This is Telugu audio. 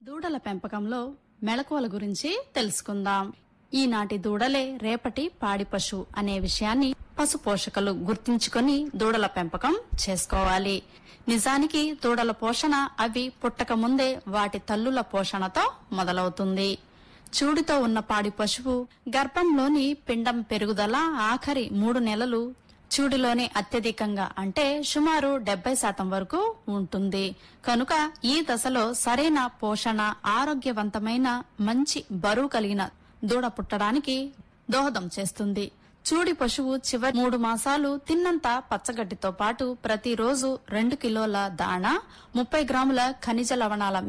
దూడల పెంపకంలో మెళకువల గురించి తెలుసుకుందాం ఈనాటి దూడలే రేపటి పాడి పశు అనే విషయాన్ని పశు పోషకులు గుర్తించుకొని దూడల పెంపకం చేసుకోవాలి నిజానికి దూడల పోషణ అవి పుట్టక ముందే వాటి తల్లుల పోషణతో మొదలవుతుంది చూడితో ఉన్న పాడి పశువు గర్భంలోని పిండం పెరుగుదల ఆఖరి మూడు నెలలు చూడిలోనే అత్యధికంగా అంటే సుమారు డెబ్బై శాతం వరకు ఉంటుంది కనుక ఈ దశలో సరైన పోషణ ఆరోగ్యవంతమైన మంచి బరువు కలిగిన దూడ పుట్టడానికి దోహదం చేస్తుంది చూడి పశువు చివరి మూడు మాసాలు తిన్నంత పచ్చగడ్డితో పాటు ప్రతిరోజు రెండు కిలోల దాణా ముప్పై గ్రాముల ఖనిజ లవణాల